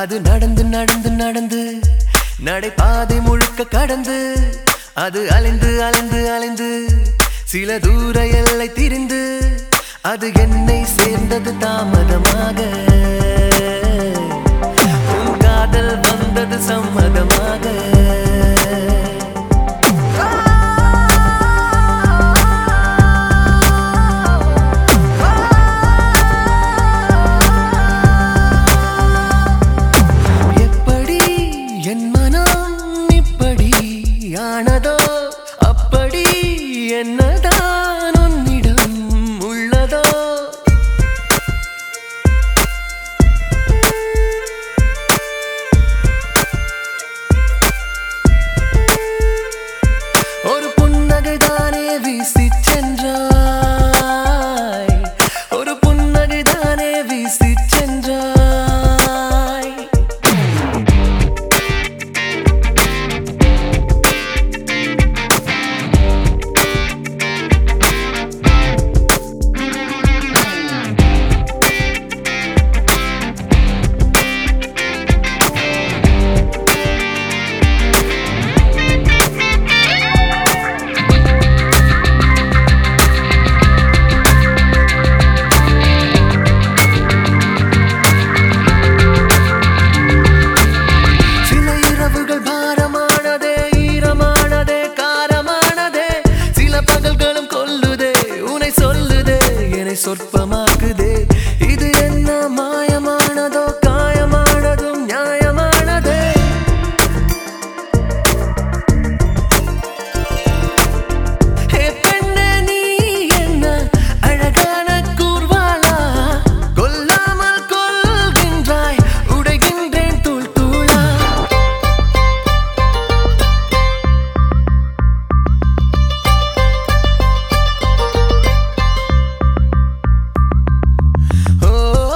அது நடந்து நடந்து நடந்து நடைபாதை முழுக்க கடந்து அது அலைந்து அலைந்து அலைந்து சில தூர எல்லை திரிந்து அது என்னை சேர்ந்தது தாமதமாக உன் காதல் வந்தது சம்மதமாக எப்படி என் மனம் இப்படி ஆனதோ அப்படி என்னதான் உன்னிடம் உள்ளதோ ஒரு புன்னகைதானே வீசி சென்றாய் ஒரு புன்னகைதானே வீசி சென்றாய் சில இரவுகள் பாரமானதே ஈரமானதே காரமானதே சில பகல்களும் கொல்லுதே உனை சொல்லுதே என்னை சொற்பமாக்குதே இது என்ன மாயமானதோ காயமானதும் நியாயமானதே ஹே பெண்ணே நீ என்ன அழகான கூர்வாளா கொல்லாமல் கொள்கின்றாய் உடைகின்றேன் தூள் தூளா ஓ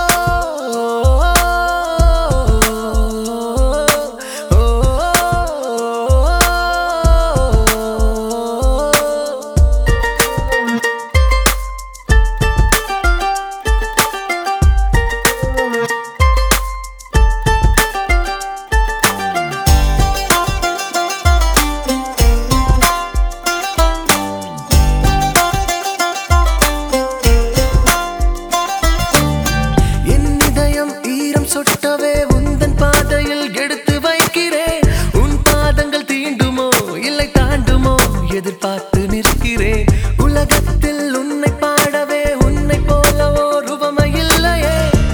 என் இதயம் ஈரம் சொட்டவே உந்தன் பாதையில் எடுத்து வைக்கிறேன் உன் பாதங்கள் தீண்டுமோ இல்லை தாண்டுமோ எதிர்பார்த்து நிற்கிறேன் உலகத்தில் உன்னை பாடவே உன்னை போலவோ ரூபமை இல்லையே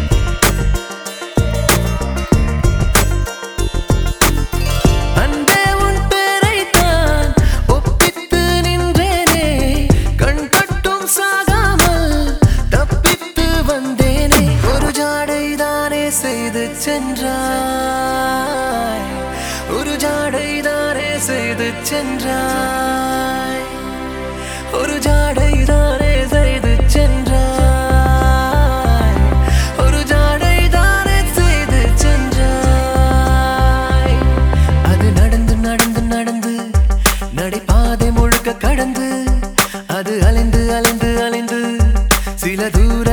அன்பே உன் பேரைத்தான் ஒப்பித்து நின்றேனே கண் கட்டும் சாகாமல் தப்பித்து வந்தேனே ஒரு ஜாடை தானே செய்து சென்றாய் ஒரு ஜாடை தானே செய்து சென்றாய் ஒரு ஜாடை தானே செய்து சென்றாய் ஒரு ஜாடை தானே செய்து சென்றாய் அது நடந்து நடந்து நடந்து நடைபாதை முழுக்க கடந்து அது அலைந்து அலைந்து அலைந்து சில தூர